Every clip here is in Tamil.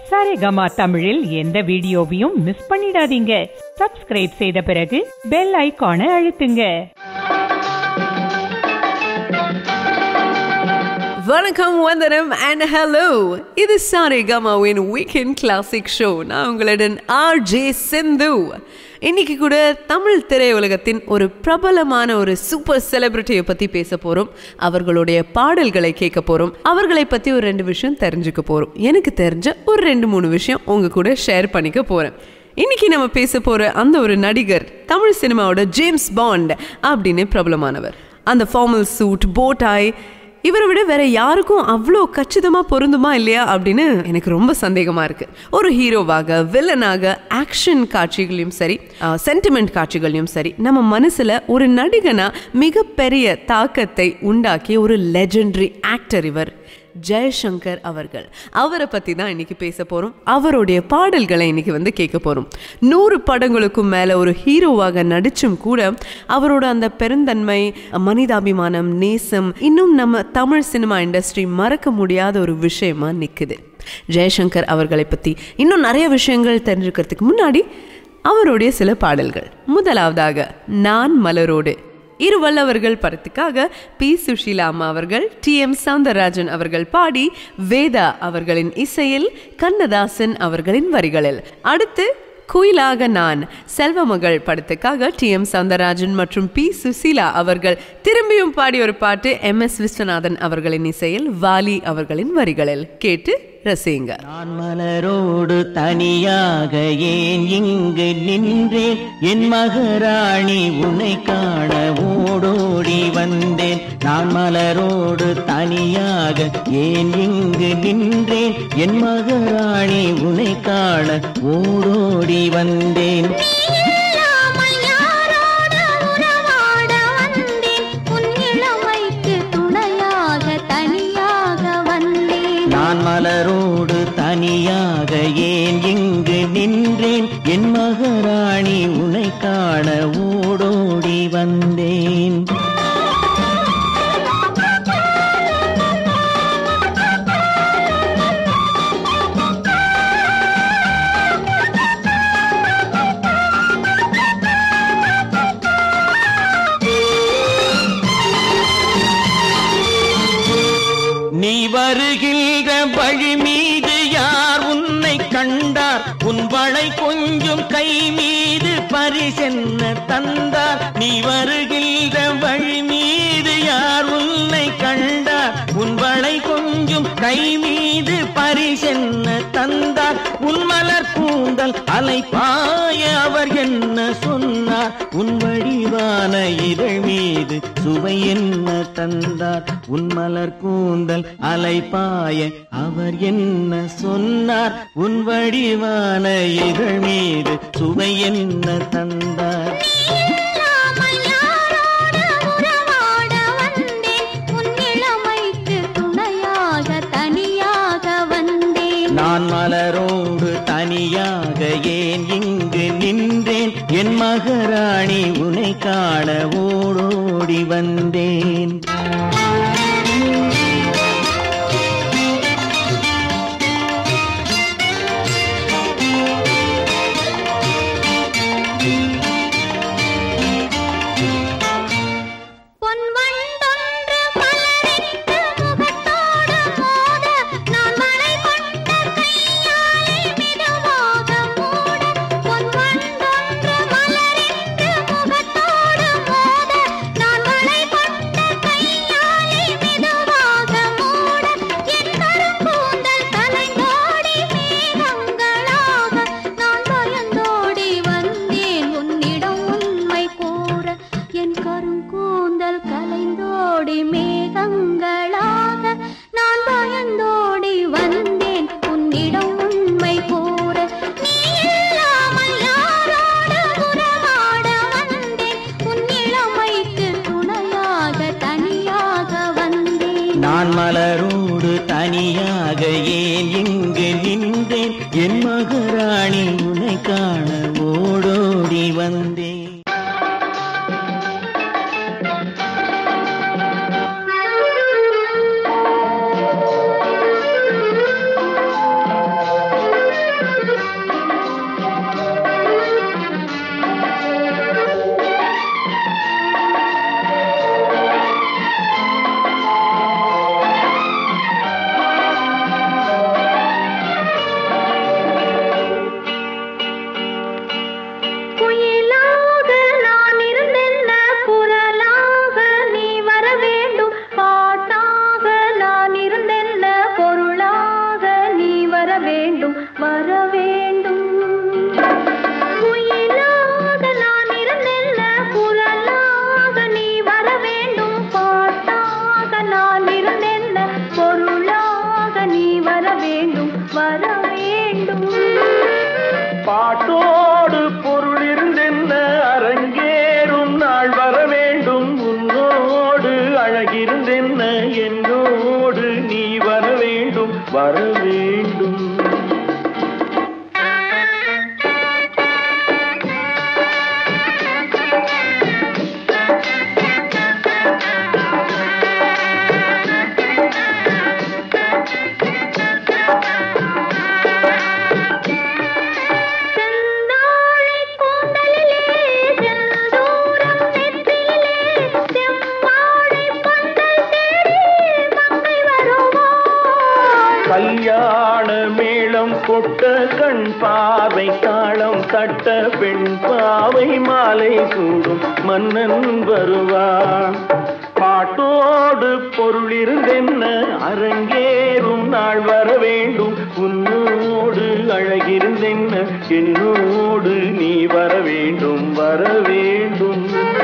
சரிகமா தமிழில் எந்த வீடியோவையும் மிஸ் பண்ணிடாதீங்க சப்ஸ்கிரைப் செய்த பிறகு பெல் ஐகானை அழுத்துங்க வணக்கம் வந்தனம் அண்ட் ஹலோ இது சாரே கமாவின் வீக்கெண்ட் கிளாசிக் ஷோ நான் உங்களுடன் ஆர் ஜே சிந்து இன்னைக்கு கூட தமிழ் திரையுலகத்தின் ஒரு பிரபலமான ஒரு சூப்பர் செலிபிரிட்டியை பற்றி பேச போகிறோம் அவர்களுடைய பாடல்களை கேட்க போகிறோம் அவர்களை பற்றி ஒரு ரெண்டு விஷயம் தெரிஞ்சுக்க போகிறோம் எனக்கு தெரிஞ்ச ஒரு ரெண்டு மூணு விஷயம் உங்க கூட ஷேர் பண்ணிக்க போகிறேன் இன்னைக்கு நம்ம பேச போகிற அந்த ஒரு நடிகர் தமிழ் சினிமாவோட ஜேம்ஸ் பாண்ட் அப்படின்னு பிரபலமானவர் அந்த ஃபார்மல் சூட் போட்டாய் இவரை விட வேற யாருக்கும் அவ்வளோ கச்சிதமா பொருந்துமா இல்லையா அப்படின்னு எனக்கு ரொம்ப சந்தேகமா இருக்கு ஒரு ஹீரோவாக வில்லனாக ஆக்ஷன் காட்சிகளையும் சரி சென்டிமெண்ட் காட்சிகளையும் சரி நம்ம மனசுல ஒரு நடிகனா மிகப்பெரிய தாக்கத்தை உண்டாக்கிய ஒரு லெஜெண்டரி ஆக்டர் இவர் ஜெயசங்கர் அவர்கள் அவரை பற்றி தான் இன்னைக்கு பேச போகிறோம் அவருடைய பாடல்களை இன்னைக்கு வந்து கேட்க போகிறோம் நூறு படங்களுக்கும் மேலே ஒரு ஹீரோவாக நடிச்சும் கூட அவரோட அந்த பெருந்தன்மை மனிதாபிமானம் நேசம் இன்னும் நம்ம தமிழ் சினிமா இண்டஸ்ட்ரி மறக்க முடியாத ஒரு விஷயமா நிற்குது ஜெயசங்கர் அவர்களை பற்றி இன்னும் நிறைய விஷயங்கள் தெரிஞ்சுக்கிறதுக்கு முன்னாடி அவருடைய சில பாடல்கள் முதலாவதாக நான் மலரோடு இரு வல்லவர்கள் படத்துக்காக பி சுஷீலா அம்மா அவர்கள் டி எம் சவுந்தரராஜன் அவர்கள் பாடி வேதா அவர்களின் இசையில் கண்ணதாசன் அவர்களின் வரிகளில் அடுத்து குயிலாக நான் செல்வமகள் படத்துக்காக டி எம் சவுந்தரராஜன் மற்றும் பி சுசீலா அவர்கள் திரும்பியும் பாடிய ஒரு பாட்டு எம் எஸ் விஸ்வநாதன் அவர்களின் இசையில் வாலி அவர்களின் வரிகளில் கேட்டு ரசிங்க நான் மலரோடு தனியாக ஏன் இங்கு நின்றேன் என் மகராணி உன்னை காண ஓடோடி வந்தேன் நான் மலரோடு தனியாக ஏன் இங்கு நின்றேன் என் மகராணி உன்னை காண ஓடோடி வந்தேன் இல்லாமல் யாரோடு உறவாட வந்தேன் உன் இளமைக்கு துணையாக தனியாக வந்தேன் நான் மலரோடு தனியாக ஏன் இங்கு நின்றேன் என் மகராணி உன்னை காண ஓடோடி வந்தேன் நீ வருகின்ற வழி மீது யார் உன்னை கண்டார் உன் வளை கொஞ்சம் கை மீது பரிசென்ன தந்தார் நீ வருகின்ற வழி மீது யார் உன்னை கண்டார் உன் வளை கொஞ்சம் கை மீது பரிசென்ன தந்தார் உன் மலர் கூந்தல் அலை பாய அவர் என்ன சொன்னார் உன் வடிவான இதழ் மீது சுவை என்ன தந்தார் உன் மலர் கூந்தல் அலை பாய அவர் என்ன சொன்னார் உன் வடிவான இதழ் மீது சுவை என்ன தந்தார் இல்லாமல் யாரோடு உறவாட வந்தேன் உன் இளமைக்கு துணையாக தனியாக வந்தேன் நான் மலரோடு தனியாக ஏன் இங்கு நின்றேன் என் மகராணி உன்னை காண ஓடோடி வந்தேன் பொன் வண்டொன்று மலரிட்டு முகத்தோடு மோத நான் மலை கொண்ட கையாலே மெதுவாக மூட பொன் வண்டொன்று மலரிட்டு முகத்தோடு மோத நான் மலை கொண்ட கையாலே மெதுவாக மூட என் கரும்பூந்தல் கலைந்தோடி மேகங்களாக நான் பயந்தோடி வந்தேன் உன்னிடம் உண்மை கூற என் கருங்கூந்தல் கலைந்தோடி மேகங்களாக நான் பயந்தோடி வந்தேன் உன்னிடம் உண்மை கூற நீ இல்லாமல் யாரோடு உறவாட வந்தேன் உன் இளமைக்கு துணையாக தனியாக வந்தேன் நான் மலரோடு தனியாக ஏன் இங்கு நின்றேன் என் மகராணி உன்னை காண ஓடோடி வந்தேன் Thank you. வேண்டும் வர வேண்டும் குயிலாக நான் இருந்தென்ன குரலாக நீ வர வேண்டும் பாட்டாக நான் இருந்தென்ன பொருளாக நீ வர வேண்டும் வர வேண்டும் பாட்டோடு பொருள் இருந்தென்ன அரங்கேறும் நாள் வர வேண்டும் உன்னோடு அழகிருந்தென்ன என்னோடு நீ வர வேண்டும் வர வேண்டும் செந்தாழை கூந்தலிலே செந்தூரம் நெற்றியிலே செம்மாழை பந்தல் தேடி மங்கை வருவாள் கல்யாண மேளம் கொட்ட கண் பார்வை தாளம் தட்ட பெண் பாவை மாலை சூடும் மன்னன் வருவான் பாட்டோடு பொருள் இருந்தென்ன அரங்கேறும் நாள் வர வேண்டும் உன்னோடு அழகிருந்தென்ன என்னோடு நீ வர வேண்டும் வர வேண்டும்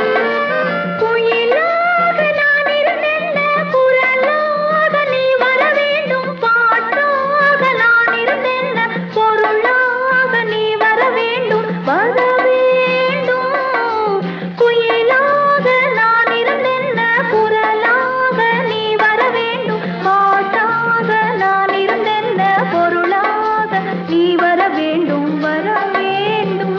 குயிலாக நான் இருந்தென்ன குரலாக நீ வர வேண்டும் பாட்டாக நான் இருந்தென்ன பொருளாக நீ வர வேண்டும் வர வேண்டும் குயிலாக நான் இருந்தென்ன குரலாக நீ வர வேண்டும் பாட்டாக நான் இருந்தென்ன பொருளாக நீ வர வேண்டும் வர வேண்டும்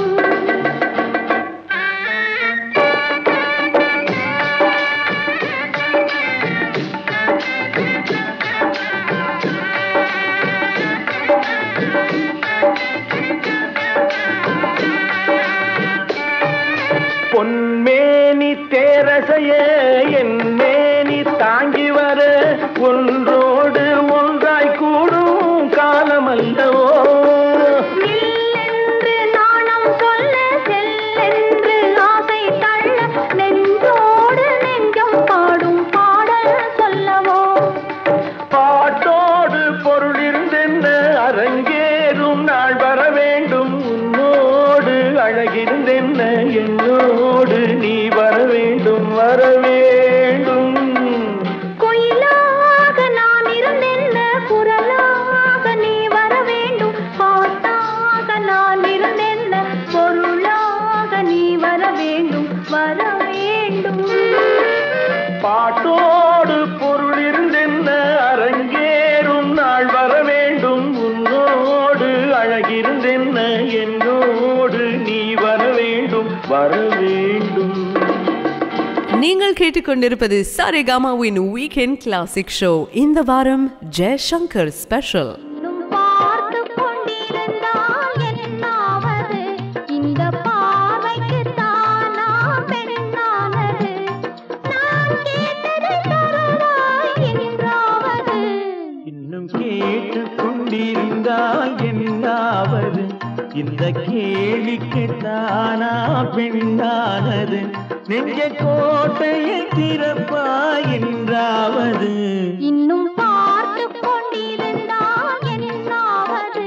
பொன்மேனி தேரசைய என் மேனி தாங்கி வர ஒன்றோடு ஒன்றாய் கூடும் காலமல்லவோ நில்லென்று நாணம் சொல்ல செல்லென்று ஆசை தள்ள நெஞ்சோடு நெஞ்சம் பாடும் பாடல் சொல்லவோ பாட்டோடு பொருள் இருந்தென்ன அரங்கேறும் நாள் வர வேண்டும் உன்னோடு அழகிருந்தென்ன என்னோடு நீ வர வேண்டும் வர வேண்டும் குயிலாக நான் இருந்தென்ன குரலாக நீ வர வேண்டும் பாட்டாக நான் இருந்தென்ன பொருளாக நீ வர வேண்டும் வர வேண்டும் பாட்டோடு பொருள் இருந்தென்ன அரங்கேறும் நாள் வர வேண்டும் உன்னோடு அழகிருந்தென்ன என்னோடு நீ வர வேண்டும் வர வேண்டும் நீங்கள் கேட்டுக்கொண்டிருப்பது சாரேகாமாவின் வீக்கெண்ட் கிளாசிக் ஷோ இந்த வாரம் ஜெயசங்கர் ஸ்பெஷல் இன்னும் பார்த்து கொண்டிருந்தால் என்னாவது இந்த பார்வைக்கு தானா பெண்ணானது நான் கேட்டதை தருவாய் என்றாவது இன்னும் கேட்டு கொண்டிருந்தால் என்னாவது இந்த கேள்விக்கு தானா பெண்ணானது நெஞ்ச கோட்டையை திறப்பா என்றாவது இன்னும் பார்த்து கொண்டிருந்தால் என்னாவது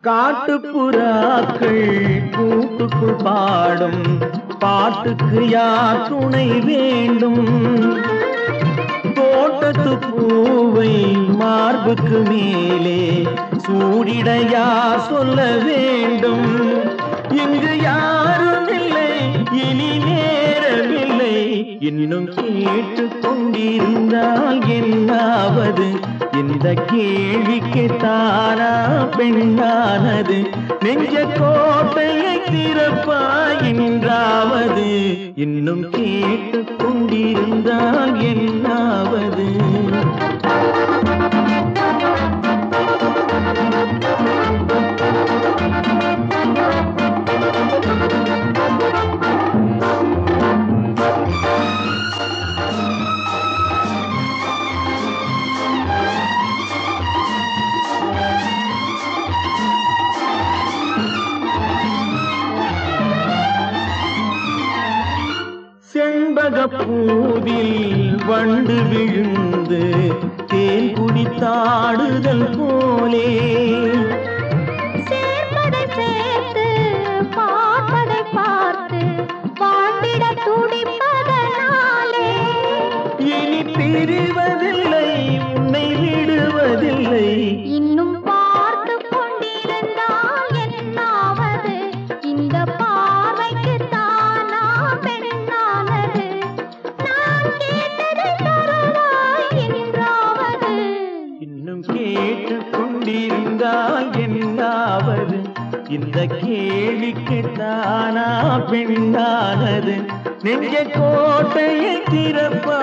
காட்டுப்புறாக்கள் கூட்டுக்குள் பாடும் பாட்டுக்கு யார் துணை வேண்டும் தோட்டத்து பூவை மார்புக்கு மேலே சூடிட யார் சொல்ல வேண்டும் இங்கு யாரும் இல்லை இனி நேரமில்லை இன்னும் கேட்டு கொண்டிருந்தால் என்னாவது இந்த கேள்விக்கு தானா பெண்ணானது நெஞ்ச கோட்டையை திறப்பாயின்றாவது இன்னும் கேட்டு கொண்டிருந்தால் என்னாவது செண்பக பூவில் வண்டு விழுந்து தேன் குடித்தாடுதல் போலே சேர்ப்பதை சேர்த்து பார்ப்பதை பார்த்து வாழ்ந்திட துடிப்பதனாலே இனி பிரிவதில்லை உன்னை விடுவதில்லை இன்னும் பார்த்து கொண்டிருந்தால் என்னாவது இந்த பார்வைக்கு தானா பெண்ணானது நான் கேட்டதை தருவாய் என்றாவது இன்னும் கேட்டு கொண்டிருந்தால் என்னாவது இந்த கேள்விக்கு தானா பெண்ணானது நெஞ்ச கோட்டையை திறப்பா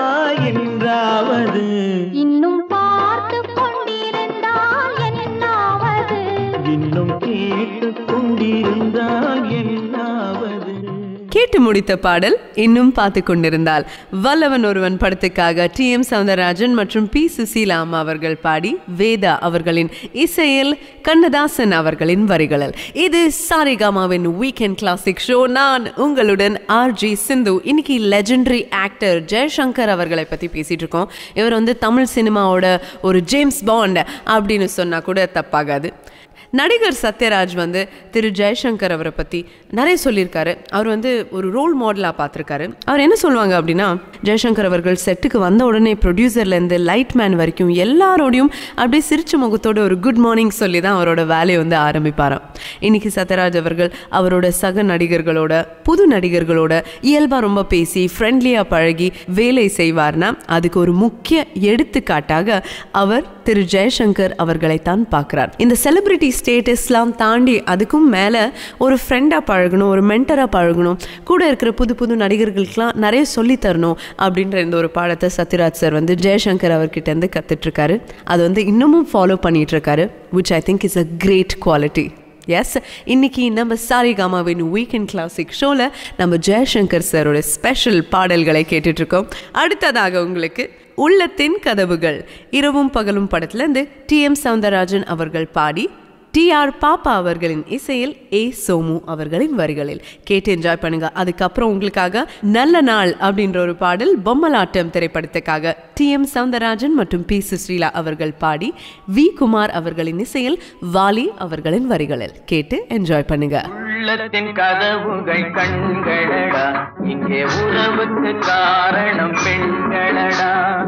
என்றாவது இன்னும் பார்த்து கொண்டிருந்தால் என்னாவது இன்னும் கேட்டு கொண்டிருந்தால் என்னாவது கேட்டு முடித்த பாடல் இன்னும் பார்த்து கொண்டிருந்தால் வல்லவன் ஒருவன் படத்துக்காக டி எம் சவுந்தரராஜன் மற்றும் பி சுசீலா அம்மா அவர்கள் பாடி வேதா அவர்களின் இசையில் கண்ணதாசன் அவர்களின் வரிகளில் இது சாரிகாமாவின் வீக்கெண்ட் கிளாசிக் ஷோ நான் உங்களுடன் ஆர் ஜி சிந்து இன்னைக்கு லெஜெண்டரி ஆக்டர் ஜெயசங்கர் அவர்களை பற்றி பேசிட்டு இருக்கோம் இவர் வந்து தமிழ் சினிமாவோட ஒரு ஜேம்ஸ் பாண்ட் அப்படின்னு சொன்னா கூட தப்பாகாது நடிகர் சத்யராஜ் வந்து திரு ஜெயசங்கர் அவரை பற்றி நிறைய சொல்லியிருக்காரு அவர் வந்து ஒரு ரோல் மாடலாக பார்த்துருக்காரு அவர் என்ன சொல்லுவாங்க அப்படின்னா ஜெயசங்கர் அவர்கள் செட்டுக்கு வந்த உடனே ப்ரொடியூசர்லேருந்து லைட் மேன் வரைக்கும் எல்லாரோடையும் அப்படியே சிரிச்ச முகத்தோட ஒரு குட் மார்னிங் சொல்லி தான் அவரோட வேலையை வந்து ஆரம்பிப்பாராம் இன்னைக்கு சத்யராஜ் அவர்கள் அவரோட சக நடிகர்களோட புது நடிகர்களோட இயல்பாக ரொம்ப பேசி ஃப்ரெண்ட்லியாக பழகி வேலை செய்வார்னா அதுக்கு ஒரு முக்கிய எடுத்துக்காட்டாக அவர் திரு ஜெயசங்கர் அவர்களைத்தான் பார்க்குறார் இந்த செலிபிரிட்டி ஸ்டேட்டஸ்லாம் தாண்டி அதுக்கும் மேலே ஒரு ஃப்ரெண்டாக பழகணும் ஒரு மென்டராக பழகணும் கூட இருக்கிற புது புது நடிகர்களுக்கெல்லாம் நிறைய சொல்லித் தரணும் அப்படின்ற இந்த ஒரு பாடத்தை சத்யராஜ் சார் வந்து ஜெயசங்கர் அவர்கிட்ட இருந்து கற்றுட்ருக்காரு அது வந்து இன்னமும் ஃபாலோ பண்ணிட்டு இருக்காரு which I think is a great quality yes இன்னைக்கு நம்ம சாரிகாமாவின் வீக்கெண்ட் கிளாசிக் ஷோவில் நம்ம ஜெயசங்கர் சாரோட ஸ்பெஷல் பாடல்களை கேட்டுட்டு இருக்கோம் அடுத்ததாக உங்களுக்கு உள்ளத்தின் கதவுகள் இரவும் பகலும் படத்துலேருந்து டி எம் சவுந்தரராஜன் அவர்கள் பாடி டி ஆர் பாப்பா அவர்களின் இசையில் ஏ சோமு அவர்களின் வரிகளில் கேட்டு என்ஜாய் பண்ணுங்க அதுக்கப்புறம் உங்களுக்காக நல்ல நாள் அப்படின்ற ஒரு பாடல் பொம்மலாட்டம் திரைப்படத்துக்காக டி எம் சவுந்தரராஜன் மற்றும் பி சுஸ்ரீலா அவர்கள் பாடி வி குமார் அவர்களின் இசையில் வாலி அவர்களின் வரிகளில் கேட்டு என்ஜாய் பண்ணுங்க உள்ளத்தின் கதவுகள் கண்களடா இங்கே உறவுக்கு காரணம் பெண்களடா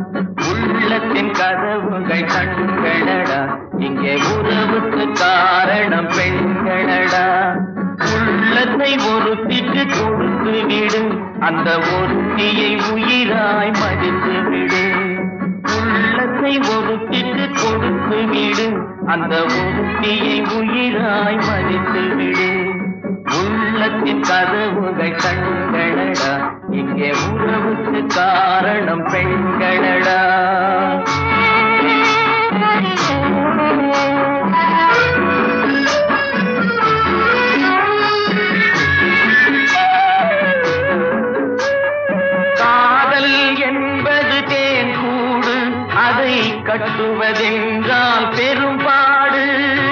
உள்ளத்தின் கதவுகள் கண்களடா இங்கே உறவுக்கு காரணம் பெண்களடா உள்ளத்தை ஒருத்திக்கு கொடுத்து விடு அந்த ஒருத்தியை உயிராய் மதித்து விடு உள்ளத்தை ஒருத்திக்கு கொடுத்து விடு அந்த ஒருத்தியை உயிராய் மதித்து விடு உள்ளத்தின் கதவுகள் கண்களடா இங்கே உறவுக்கு காரணம் பெண்களடா காதல் என்பது தேன் கூடு அதை கட்டுவதென்றால் பெரும்பாடு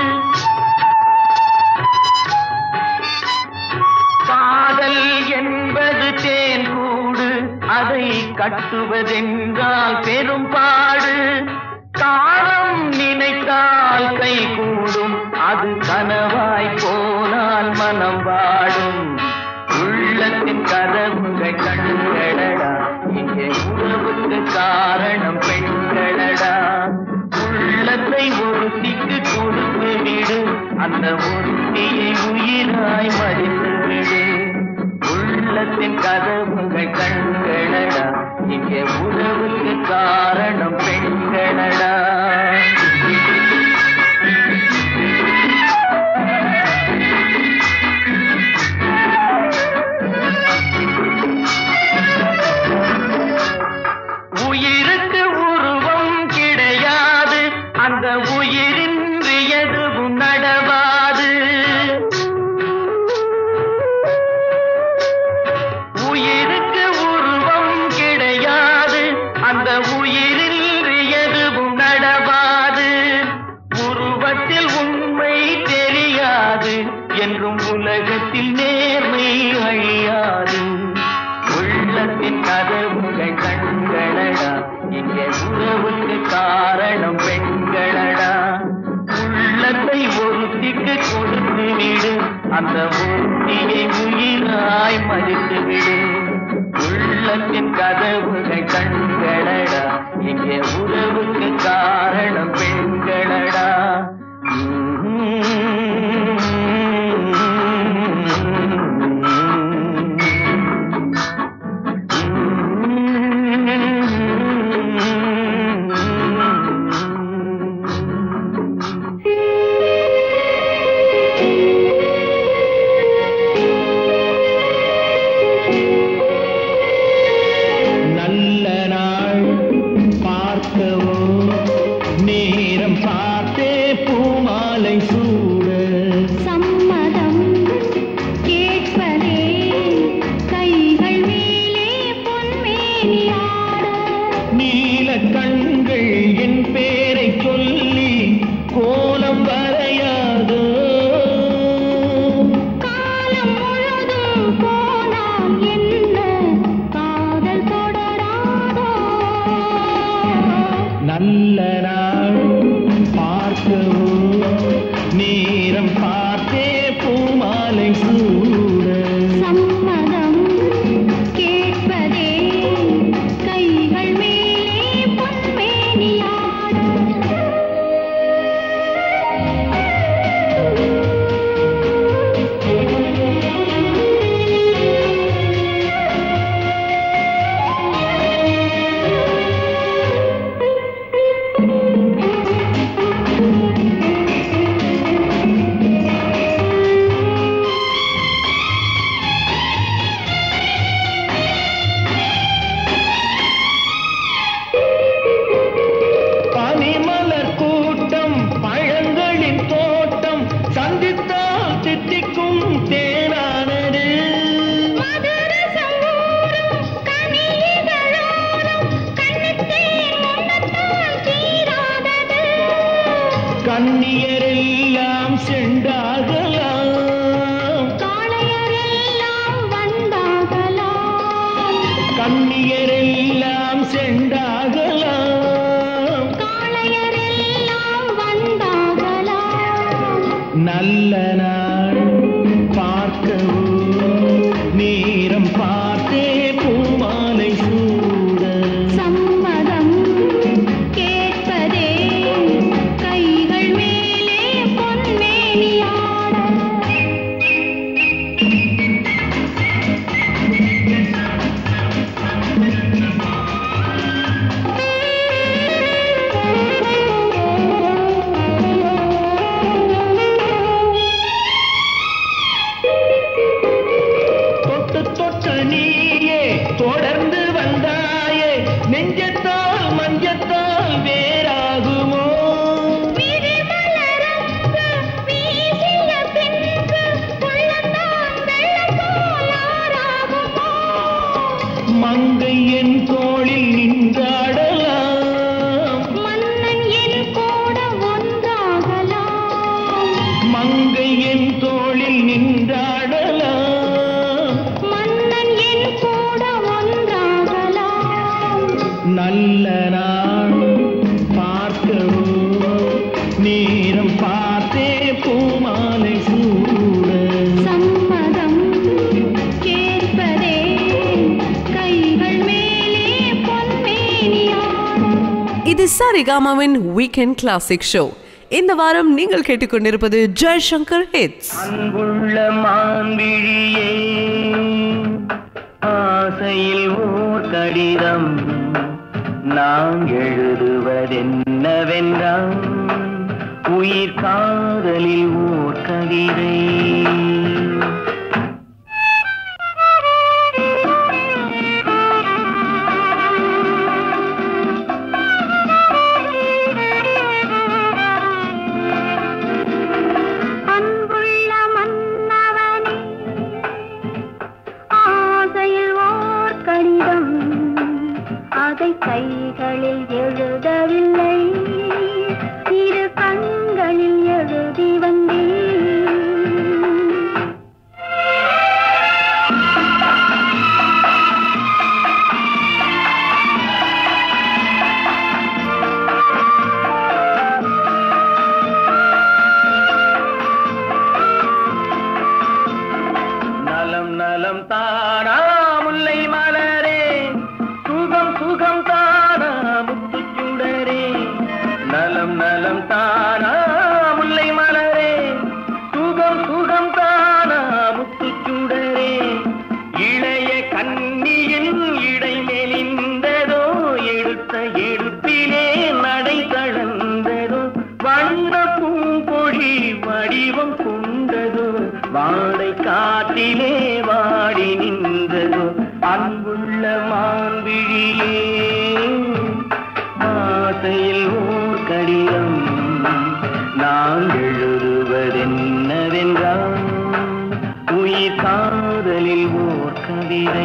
காதல் என்பது தேன் கூடு அதை கட்டுவதென்றால் பெரும்பாடு காலம் நினைத்தால் கை கூடும் அது கனவா ஒருத்திக்கு கொடுத்து விடு அந்த ஒருத்தியை உயிராய் மறித்து விடு உள்ளத்தின் கதவுகள் கண்களடா இங்கே உறவுக்கு காரணம் பெண்களடா உயிருக்கு உருவம் கிடையாது அந்த உயிரின்றி எதுவும் நடவாது உயிருக்கு உருவம் கிடையாது அந்த உயிரின்றி எதுவும் நடவாது உருவத்தில் உண்மை தெரியாது என்றும் உலகத்தில் நேர்மை அழியாது உள்ளத்தின் கதவுகள் கண்களடா இங்கே உறவுக்கு காரணம் பெண்களடா உள்ளத்தை ஒருத்திக்கு கொடுத்து விடு அந்த ஒருத்தியை உயிராய் மதித்து விடு உள்ளத்தின் கதவுகள் கண்களடா இங்கே உறவுக்கு காரணம் பெண்களடா நல்ல நாள் பார்க்கவோ நேரம் பார்த்தே பூமாலை சூட சம்மதம் கேட்பதே கைகள் மேலே பொன்மேனியாட நீல கண்கள் என் பேரை சொல்லி கோலம் வரையாதோ காலம் முழுதும் போனால் என்ன காதல் தொடராதோ நல்ல நாள் பார்க்கவோ நேரம் பார்த்தே பூமாலை சூட சம்மதம் கேட்பதே கைகள் மேலே பொன்மேனியாட பனிமலர் கூட்டம் பழங்களின் தோட்டம் சந்தித்தால் தித்திக்கும் தேனானது மதுரசம் ஊறும் கனியிதழோரம் கண்ணுத்தேன் முன்னத்தால் தீராதது கண்ணியரெல்லாம் செண்டாகலாம் காளையரெல்லாம் வந்தாகலாம் கண்ணியரெல்லாம் செண்டாகலாம் காளையரெல்லாம் வந்தாகலாம் நல்ல நாள் பார்க்கவோ நேரம் பார்த்தே பூமாலை சூட சம்மதம் கேட்பதே கைகள் மேலே பொன்மேனியாட தொட்டு தொட்டு நீயே தொடர்ந்து வந்தாயே நெஞ்சத்தால் மஞ்சத்தால் வேறாகுமோ விழிமலரம்பு வீசிய பின்பு உள்ளந்தான் வெள்ளம் போல் ஆறாகுமோ? மங்கை என் தோளில் நின்றாடலாம் மன்னன் என் கூட ஒன்றாகலாம். மங்கை என் தோளில் நின்றாடலாம் மன்னன் என் கூட ஒன்றாகலாம். நல்ல நாள் பார்க்கவோ நேரம் பார்த்தே பூமாலை சூட சம்மதம் கேட்பதே கைகள் மேலே பொன்மேனியாட இது சரிகாமாவின் வீக்கெண்ட் கிளாசிக் ஷோ இந்த வாரம் நீங்கள் கேட்டுக்கொண்டிருப்பது ஜெய்சங்கர் ஹிட்ஸ் அன்புள்ள மான்விழியே ஆசையில் ஓர் கடிதம் நான் எழுதுவதென்னவென்றால் உயிர் காதலில் ஓர் கவிதை அன்புள்ள மன்னவனே ஆசையில் ஓர் கடிதம் அதை கைகளில் எழுதவில்லை இரு கண்களில் எழுதி வந்தேன் நலம் நலம் தானா முல்லை மலரே சுகம் சுகம் தானா முத்துச்சுடரே நலம் நலம் தானா முல்லை மலரே சுகம் சுகம் தானா முத்துச்சுடரே இளைய கண்ணியின் இடை மெலிந்ததோ எடுத்த எடுப்பிலே நடை தளர்ந்ததோ வண்ண பூங்கொழி வடிவம் கொண்டதோ வாடை காட்டிலே வாடி நின்றதோ அன்புள்ள மான்விழியே ஆசையில் ஓர் கடிதம் நான் எழுதுவதென்னவென்றால் உயிர் காதலில் ஓர் கவிதை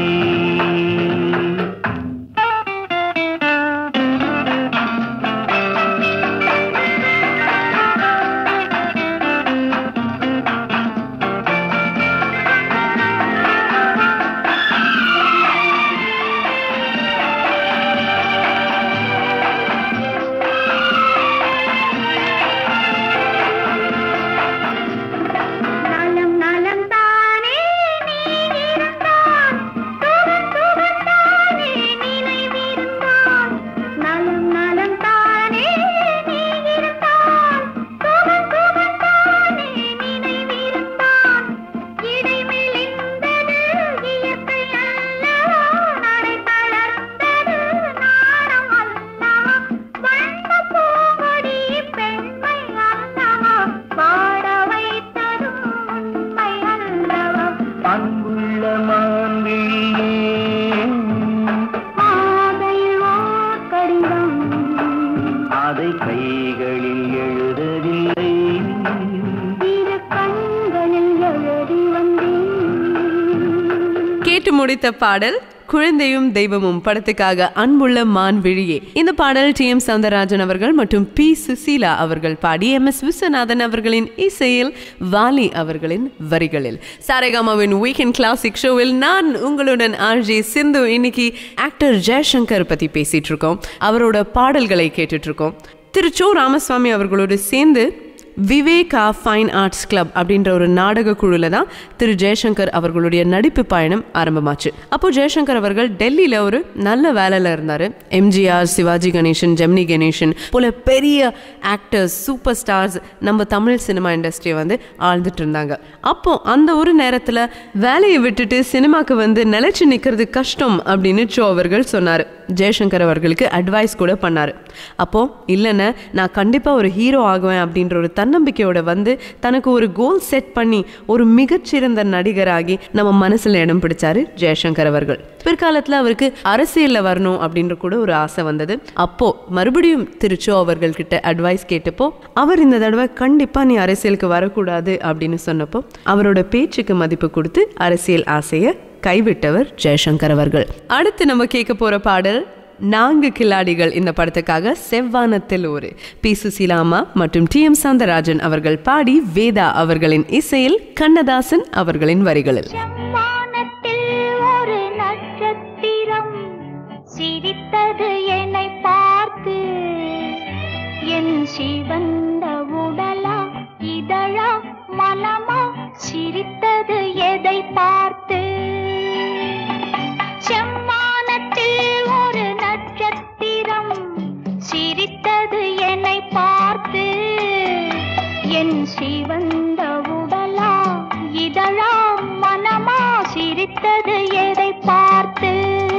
நலம் நலம் தானே நீ இருந்தால் சுகம் சுகம் தானே நினைவிருந்தால் நலம் நலம் தானே நீ இருந்தால் சுகம் சுகம் தானே நினைவிருந்தால் இடை மெலிந்தது இயற்கை அல்லவா நடை தளர்ந்தது நாணம் அல்லவா வண்ண பூங்கொடி பெண்மை அல்லவா பாட வைத்ததும் உண்மை அல்லவா அன்புள்ள மான்விழியே மாதையில் ஓர் கடிதம் அதை கைகளில் எழுதவில்லை இரு கண்களில் எழுதி வந்தேன் கேட்டு முடித்த பாடல் குழந்தையும் தெய்வமும் படத்துக்காக அன்புள்ள மான் விழியே இந்த பாடல் டி எம் சவுந்தரராஜன் அவர்கள் மற்றும் பி சுசீலா அவர்கள் பாடி எம் எஸ் விஸ்வநாதன் அவர்களின் இசையில் வாலி அவர்களின் வரிகளில் சாரேகாமாவின் வீக்கெண்ட் கிளாசிக் ஷோவில் நான் உங்களுடன் ஆர்ஜே சிந்து இன்னைக்கு ஆக்டர் ஜெயசங்கர் பத்தி பேசிட்டு இருக்கோம் அவரோட பாடல்களை கேட்டுட்டு இருக்கோம் திரு சோ ராமசுவாமி அவர்களோடு சேர்ந்து விவேகா ஃபைன் ஆர்ட்ஸ் கிளப் அப்படின்ற ஒரு நாடக குழுல தான் திரு ஜெயசங்கர் அவர்களுடைய நடிப்பு பயணம் ஆரம்பமாச்சு அப்போ ஜெயசங்கர் அவர்கள் டெல்லியில ஒரு நல்ல வேலையில இருந்தாரு எம்ஜிஆர் சிவாஜி கணேசன் ஜெமினி கணேசன் போல பெரிய ஆக்டர்ஸ் சூப்பர் ஸ்டார்ஸ் நம்ம தமிழ் சினிமா இண்டஸ்ட்ரியை வந்து ஆழ்ந்துட்டு இருந்தாங்க அப்போ அந்த ஒரு நேரத்துல வேலையை விட்டுட்டு சினிமாக்கு வந்து நிலைச்சு நிக்கிறது கஷ்டம் அப்படின்னு சோ அவர்கள் சொன்னாரு ஜெயசங்கர் அவர்களுக்கு அட்வைஸ் கூட பண்ணாரு அப்போ இல்லைண்ணே நான் கண்டிப்பா ஒரு ஹீரோ ஆகுவேன் அப்படின்ற ஒரு தன்னம்பிக்கையோட வந்து தனக்கு ஒரு கோல் செட் பண்ணி ஒரு மிகச்சிறந்த நடிகராகி நம்ம மனசுல இடம் பிடிச்சாரு ஜெயசங்கர் அவர்கள் பிற்காலத்துல அவருக்கு அரசியல்ல வரணும் அப்படின்ற கூட ஒரு ஆசை வந்தது அப்போ மறுபடியும் திருச்சோ அவர்கள் கிட்ட அட்வைஸ் கேட்டப்போ அவர் இந்த தடவை கண்டிப்பா நீ அரசியலுக்கு வரக்கூடாது அப்படின்னு சொன்னப்போ அவரோட பேச்சுக்கு மதிப்பு கொடுத்து அரசியல் ஆசையை கைவிட்டவர் ஜெயசங்கர் அவர்கள் அடுத்து நம்ம கேட்க போற பாடல் நான்கு கில்லாடிகள் இந்த படத்துக்காக செவ்வானத்தில் ஒரு பி சுசீலாமா மற்றும் டி எம் சவுந்தரராஜன் அவர்கள் பாடி வேதா அவர்களின் இசையில் கண்ணதாசன் அவர்களின் வரிகளில் வானத்தில் ஒரு நட்சத்திரம் சிரித்தது என்னை பார்த்து என் சிவந்த உடலா இதழா மனமா சிரித்தது எதை பார்த்து செம்மானத்தில் ஒரு நட்சத்திரம் சிரித்தது என்னை பார்த்து என் சிவந்த உடலா இதழா மனமா சிரித்தது எதை பார்த்து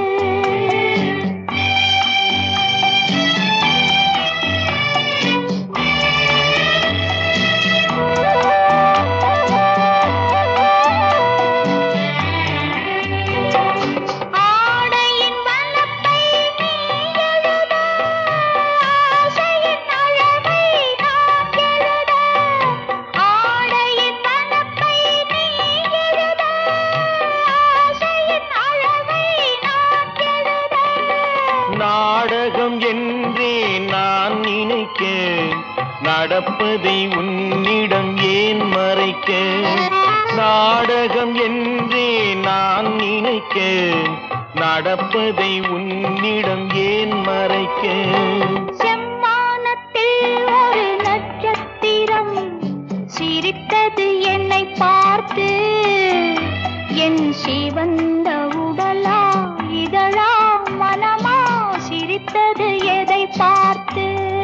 ஆடையின் வனப்பை நீ எழுத ஆசையின் அளவை நான் எழுத ஆடையின் வனப்பை நீ எழுத ஆசையின் அளவை நான் எழுத நாடகம் என்றே நான் நினைக்க நடப்பதை உன்னிடம் ஏன் மறைக்க நாடகம் என்றே நான் நினைக்க நடப்பதை உன்னிடம் ஏன் மறைக்க செம்மானத்தில் ஒரு நட்சத்திரம் சிரித்தது என்னை பார்த்து என் சிவந்த உடலா இதழா மனமா சிரித்தது எதை பார்த்து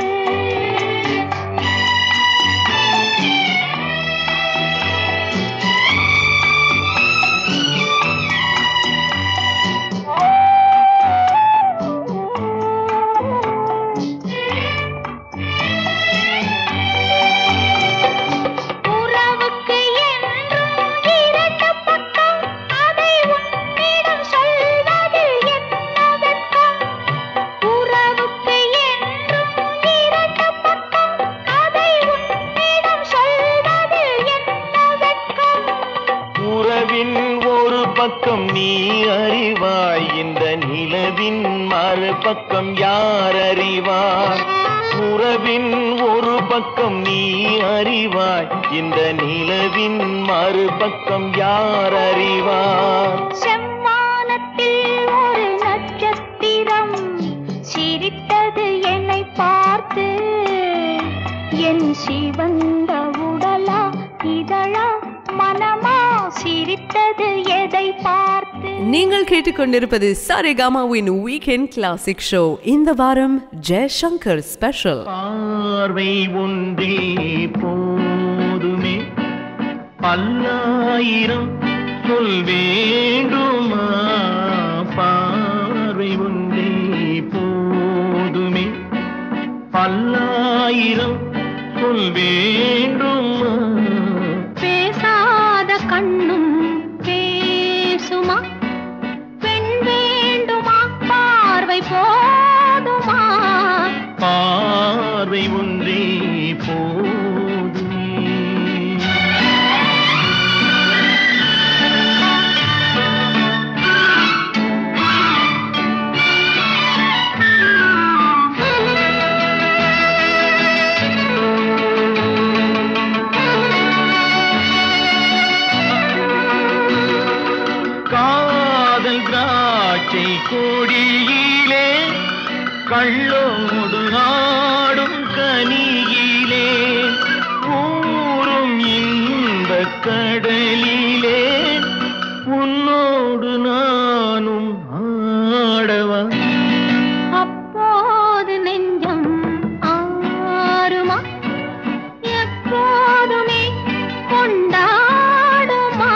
உறவுக்கு என்றும் இரண்டு பக்கம் அதை உன்னிடம் சொல்வதில் என்ன வெட்கம் உறவுக்கு என்றும் இரண்டு பக்கம் அதை உன்னிடம் சொல்வதில் என்ன வெட்கம் உறவின் ஒரு பக்கம் நீ அறிவாய் இந்த நிலவின் மறுபக்கம் யார் அறிவார் உறவின் ஒரு பக்கம் நீ அறிவாய் இந்த நிலவின் மறுபக்கம் யார் அறிவார் செம்மானத்தில் ஒரு நட்சத்திரம் சிரித்தது என்னை பார்த்து என் சிவந்த உடலா இதழா மனமா சிரித்தது எதை பார்த்து நீங்கள் கேட்டுக்கொண்டிருப்பது சரிகமாவின் வீக்கெண்ட் கிளாசிக் ஷோ இந்த வாரம் ஜெயசங்கர் ஸ்பெஷல் பார்வை ஒன்றே போதுமே பல்லாயிரம் சொல் வேண்டுமா பார்வை ஒன்றே போதுமே பல்லாயிரம் சொல் வேண்டுமா பேசாத கண்ணும் பேசுமா பெண் வேண்டுமா பார்வை போதுமா பார்வை ஒன்றே போதுமே காதல் திராட்சை கொடியிலே கள்ளோடு ஆடும் கனியிலே ஊரும் இந்த கடலிலே உன்னோடு நானும் ஆடவா அப்போது நெஞ்சம் ஆறுமா எப்போதுமே கொண்டாடுமா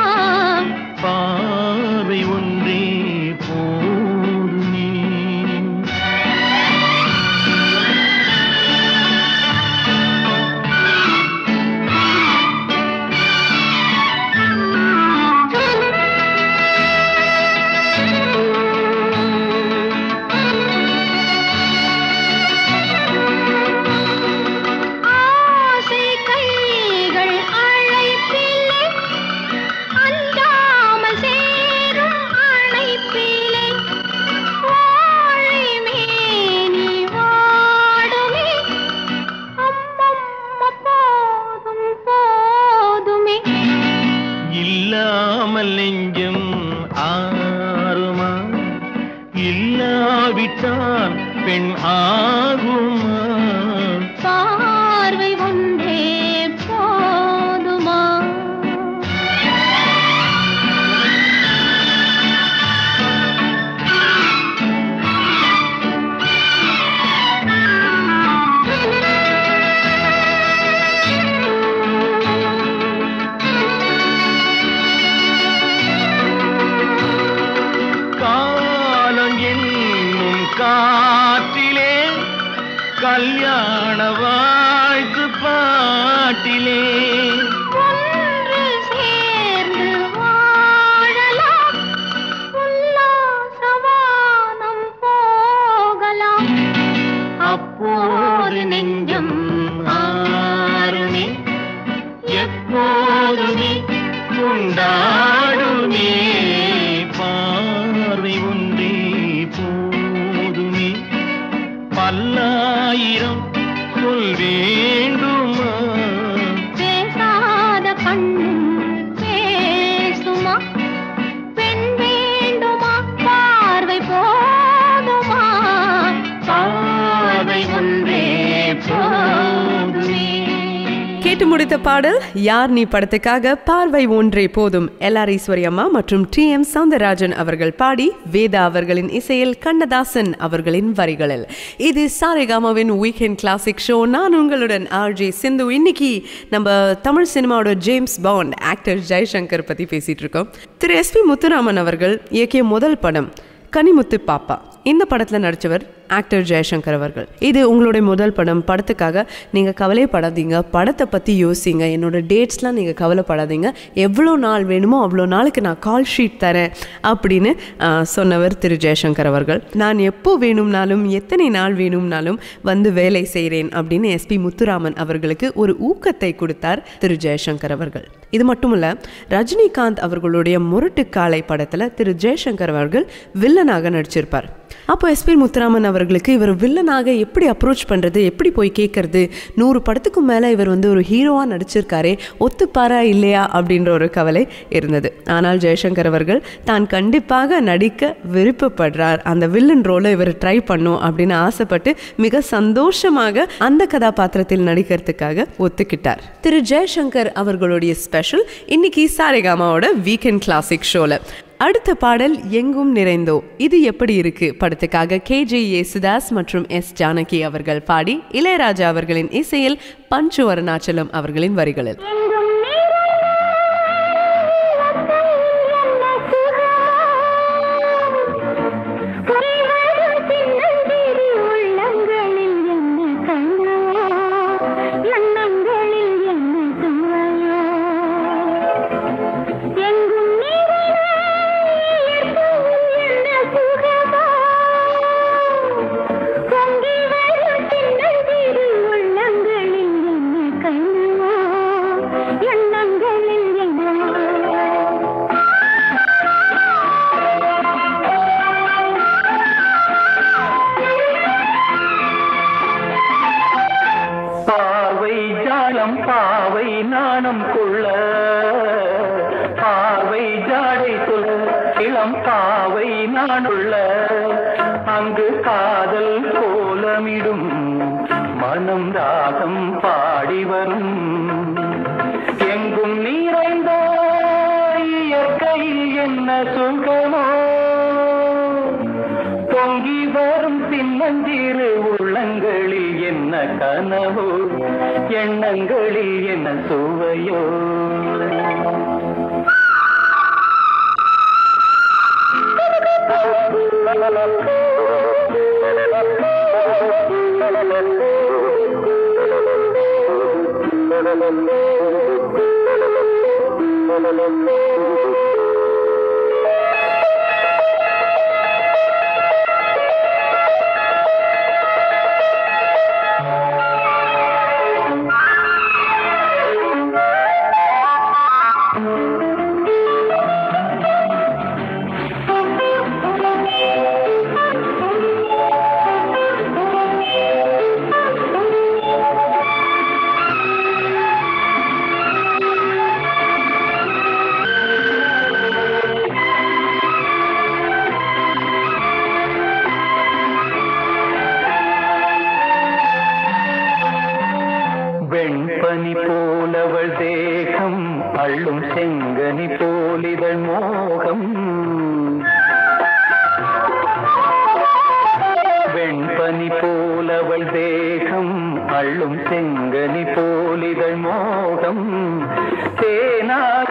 பார்வை ஒன்றே போதுமே ஆசை கைகள் அழைப்பிலே அஞ்சாமல் சேரும் அணைப்பிலே வாழை மேனி வாடுமே அம்மம்ம போதும் போதுமே இல்லாமல் நெஞ்சம் ஆறுமா இல்லாவிட்டால் பெண் ஆகுமா பார்வை ஒன்றே போதுமா முடித்த பாடல் யார் நீ படத்துக்காக பார்வை ஒன்றே போதும் எல்ஆர் ஈஸ்வரி அம்மா மற்றும் டி எம் சவுந்தரராஜன் அவர்கள் பாடி வேதா அவர்களின் இசையில் கண்ணதாசன் அவர்களின் வரிகளில் இது சாரேகாமாவின் வீக்கெண்ட் கிளாசிக் ஷோ நான் உங்களுடன் ஆர்ஜே சிந்து இன்னைக்கு நம்ம தமிழ் சினிமாவோட ஜேம்ஸ் பாண்ட் ஆக்டர் ஜெய்சங்கர் பத்தி பேசிட்டு இருக்கோம் திரு எஸ்பி முத்துராமன் அவர்கள் இயக்கிய முதல் படம் கனிமுத்து பாப்பா இந்த படத்தில் நடித்தவர் ஆக்டர் ஜெயசங்கர் அவர்கள் இது உங்களுடைய முதல் படம் படத்துக்காக நீங்கள் கவலைப்படாதீங்க படத்தை பற்றி யோசிங்க என்னோட டேட்ஸ்லாம் நீங்கள் கவலைப்படாதீங்க எவ்வளோ நாள் வேணுமோ அவ்வளோ நாளுக்கு நான் கால் ஷீட் தரேன் அப்படின்னு ஆஹ், சொன்னவர் திரு ஜெயசங்கர் அவர்கள் நான் எப்போ வேணும்னாலும் எத்தனை நாள் வேணும்னாலும் வந்து வேலை செய்கிறேன் அப்படின்னு எஸ்பி முத்துராமன் அவர்களுக்கு ஒரு ஊக்கத்தை கொடுத்தார் திரு ஜெயசங்கர் அவர்கள் இது மட்டும் இல்ல ரஜினிகாந்த் அவர்களுடைய முரட்டு காலை படத்துல திரு ஜெயசங்கர் அவர்கள் வில்லனாக நடிச்சிருப்பார் அப்போ எஸ்பி முத்துராமன் அவர்களுக்கு இவர் வில்லனாக எப்படி அப்ரோச் பண்றது எப்படி போய் கேட்கறது நூறு படத்துக்கும் மேல இவர் வந்து ஒரு ஹீரோவா நடிச்சிருக்காரே ஒத்துப்பாரா இல்லையா அப்படின்ற ஒரு கவலை இருந்தது ஆனால் ஜெயசங்கர் அவர்கள் தான் கண்டிப்பாக நடிக்க விருப்பப்படுறார் அந்த வில்லன் ரோலை இவர் ட்ரை பண்ணும் அப்படின்னு ஆசைப்பட்டு மிக சந்தோஷமாக அந்த கதாபாத்திரத்தில் நடிக்கிறதுக்காக ஒத்துக்கிட்டார் திரு ஜெயசங்கர் அவர்களுடைய ஸ்பெஷல் இன்னைக்கு சாரேகாமாவோட வீக்கெண்ட் கிளாசிக் ஷோல அடுத்த பாடல் எங்கும் நிறைந்தோ இது எப்படி இருக்கு படத்துக்காக கே ஜே யேசுதாஸ் மற்றும் எஸ் ஜானகி அவர்கள் பாடி இளையராஜா அவர்களின் இசையில் பஞ்சு அருணாச்சலம் அவர்களின் வரிகளில் எங்கும் உள்ளங்களில் என்ன கண்ணா எண்ணங்களில் என்ன சுவையோ எங்கும் என்ன சுகமோ பொங்கி வரும் சின்னஞ்சிறு உள்ளங்களில் என்ன கண்ணா எண்ணங்களில் என்ன பார்வை ஜாலம் பாவை நாணம் கொள்ள பார்வை ஜாடை சொல் இளம் பாவை நானுள்ள அங்கு காதல் கோலமிடும் மனம் ராகம் பாடி வரும் எங்கும் நிறைந்த இயற்கையில் என்ன சுகமோ பொங்கி வரும் சின்னஞ்சிறு உள்ளங்களில் என்ன கனவோ எண்ணங்களில் என்ன சுவையோ வெண்பனி போலவள் தேகம் அள்ளும் செங்கனி போலிதழ் மோகம் வெண்பனி போலவள் தேகம் அள்ளும் செங்கனி போலிதழ் மோகம் தேனாக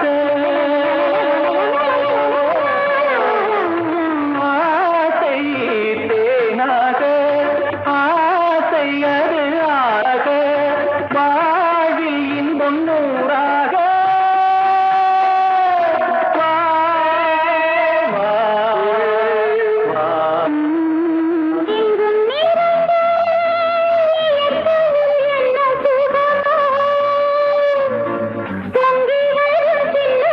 ஆசை தேனாக ஆசை அது ஆக வாழ்வில் இன்பம் நூறாக வா, வா, வா. எங்கும் நிறைந்த இயற்கையில் என்ன சுகமோ பொங்கி வரும் சின்ன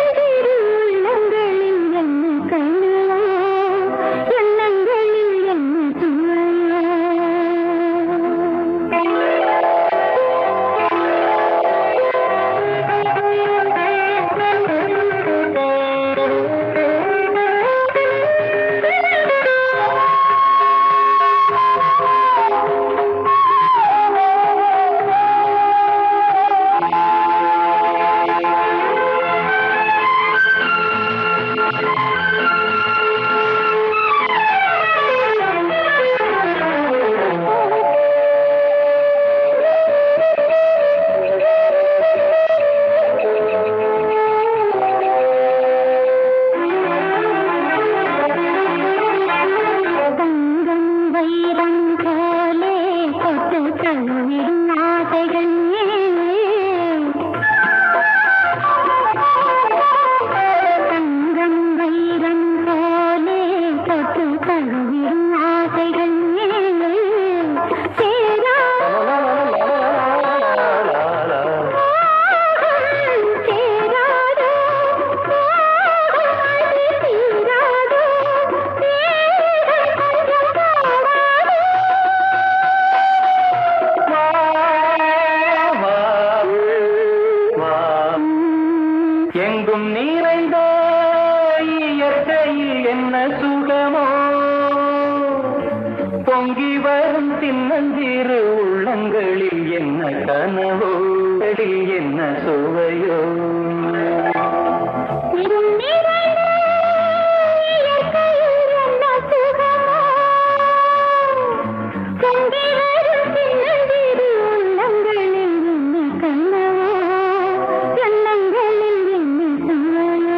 எங்கும் நிறைந்த இயற்கையில் என்ன சுகமோ பொங்கி வரும் சின்னஞ்சிறு உள்ளங்களில் என்ன கனவோ அதில் என்ன சுவையோ இரும் நிறைந்த இயற்கையில் என்ன சுகமோ பொங்கி வரும் சின்னஞ்சிறு உள்ளங்களில் என்ன கனவோ எண்ணங்களில் என்ன சுவையோ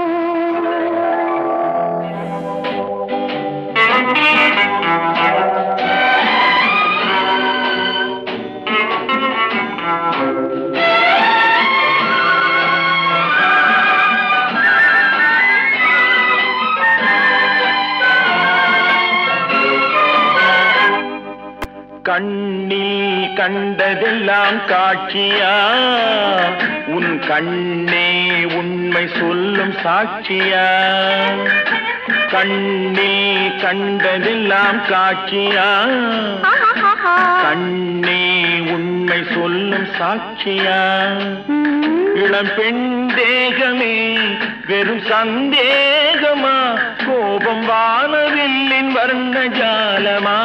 கண்ணில் கண்டதெல்லாம் காட்சியா உன் கண்ணே உண்மை சொல்லும் சாட்சியா கண்ணில் கண்டதெல்லாம் காட்சியா கண்ணே உண்மை சொல்லும் சாட்சியா இளம் பெண் தேகமே வெறும் சந்தேகமா கோபம் வானவில்லின் வர்ண ஜாலமா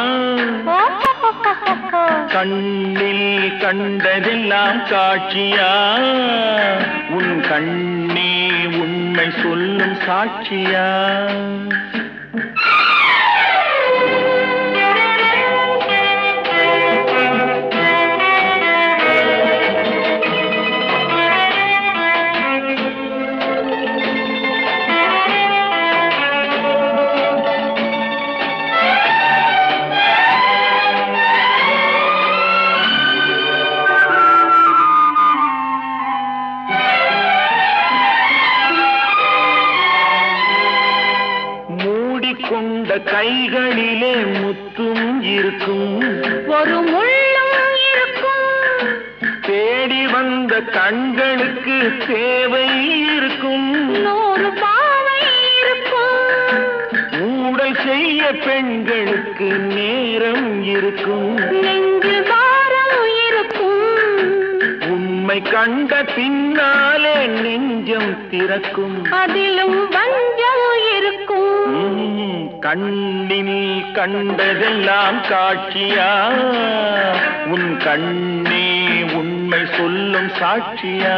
கண்ணில் கண்டதெல்லாம் காட்சியா உன் கண்ணே உண்மை சொல்லும் சாட்சியா மூடிக்கொண்ட கைகளிலே முத்தும் இருக்கும் ஒரு முள்ளும் இருக்கும் தேடி வந்த கண்களுக்கு தேவை இருக்கும் நூறு பாவை இருக்கும் ஊடல் செய்ய பெண்களுக்கு நேரம் இருக்கும் நெஞ்சில் பாரம் இருக்கும் உண்மை கண்ட பின்னாலே நெஞ்சம் திறக்கும் அதிலும் வஞ்சம் இருக்கும் உம், கண்ணில் கண்டதெல்லாம் காட்சியா உன் கண்ணே உண்மை சொல்லும் சாட்சியா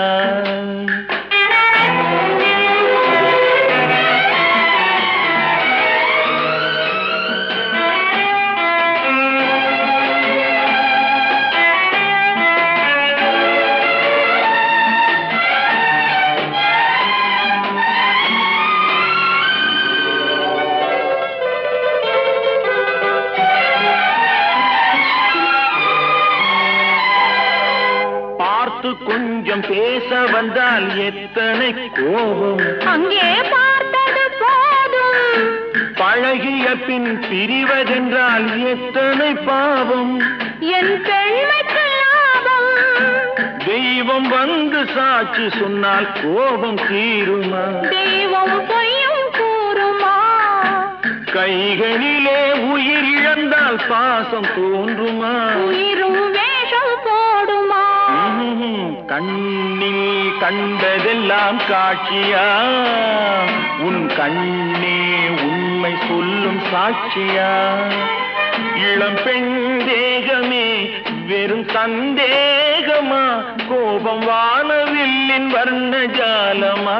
பார்த்து கொஞ்சம் பேச வந்தால் எத்தனை கோபம் அங்கே பார்த்தது போதும் பழகிய பின் பிரிவதென்றால் எத்தனை பாவம் என் பெண்மைக்கு லாபம் தெய்வம் வந்து சாட்சி சொன்னால் கோபம் தீருமா தெய்வம் பொய்யும் கூறுமா கைகளிலே உயிர் இழந்தால் பாசம் தோன்றுமா உயிரும் வேஷம் போடுமா உம், கண்ணில் கண்டதெல்லாம் காட்சியா உன் கண்ணே உண்மை சொல்லும் சாட்சியா இளம் பெண் தேகமே வெறும் சந்தேகமா கோபம் வானவில்லின் வர்ண ஜாலமா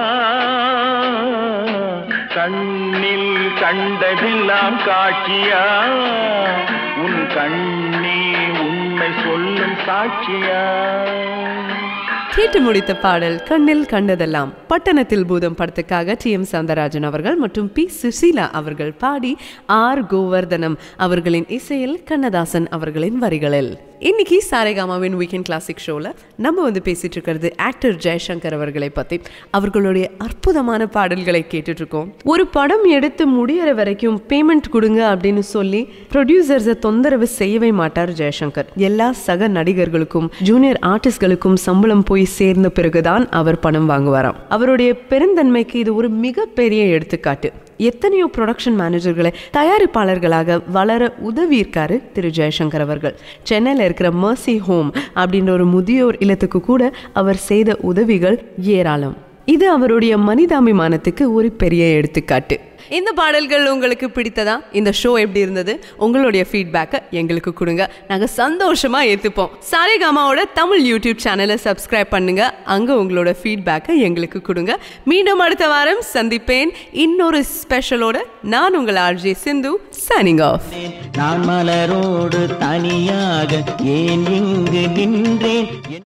கண்ணில் கண்டதெல்லாம் காட்சியா உன் கண்ணே உண்மை சொல்லும் சாட்சியா கேட்டு முடித்த பாடல் கண்ணில் கண்டதெல்லாம் பட்டணத்தில் பூதம் படத்துக்காக டி எம் சவுந்தரராஜன் அவர்கள் மற்றும் பி சுசீலா அவர்கள் பாடி ஆர் கோவர்தனம் அவர்களின் இசையில் கண்ணதாசன் அவர்களின் வரிகளில் இன்னைக்கு சாரேகாமாவின் வீக்கெண்ட் கிளாசிக் ஷோவில் நம்ம வந்து பேசிட்டு இருக்கிறது ஆக்டர் ஜெயசங்கர் அவர்களை பற்றி அவர்களுடைய அற்புதமான பாடல்களை கேட்டுட்டு இருக்கோம் ஒரு படம் எடுத்து முடியற வரைக்கும் பேமெண்ட் கொடுங்க அப்படின்னு சொல்லி ப்ரொடியூசர்ஸை தொந்தரவு செய்யவே மாட்டார் ஜெயசங்கர் எல்லா சக நடிகர்களுக்கும் ஜூனியர் ஆர்டிஸ்ட்களுக்கும் சம்பளம் போய் சேர்ந்த பிறகுதான் அவர் பணம் வாங்குவாராம் அவருடைய பெருந்தன்மைக்கு இது ஒரு மிகப்பெரிய எடுத்துக்காட்டு எத்தனையோ ப்ரொடக்ஷன் மேனேஜர்களை தயாரிப்பாளர்களாக வளர உதவியிருக்காரு திரு ஜெயசங்கர் அவர்கள் சென்னையில் இருக்கிற மர்சி ஹோம் அப்படின்ற ஒரு முதியோர் இல்லத்துக்கு கூட அவர் செய்த உதவிகள் ஏராளம் இது அவருடைய மனிதாபிமானத்துக்கு ஒரு பெரிய எடுத்துக்காட்டு இந்த பாடல்கள் உங்களுக்கு பிடித்ததா இந்த ஷோ எப்படி இருந்தது உங்களுடைய ஃபீட்பேக்கை எங்களுக்கு கொடுங்க நாங்கள் சந்தோஷமாக ஏற்றுப்போம் சாரேகாமாவோட தமிழ் யூடியூப் சேனலை சப்ஸ்கிரைப் பண்ணுங்க அங்கே உங்களோட ஃபீட்பேக்கை எங்களுக்கு கொடுங்க மீண்டும் அடுத்த வாரம் சந்திப்பேன் இன்னொரு ஸ்பெஷலோட நான் உங்கள் ஆர்ஜே சிந்து சைனிங் ஆஃப் நான் மலரோடு தனியாக ஏன் இங்கு நின்றேன்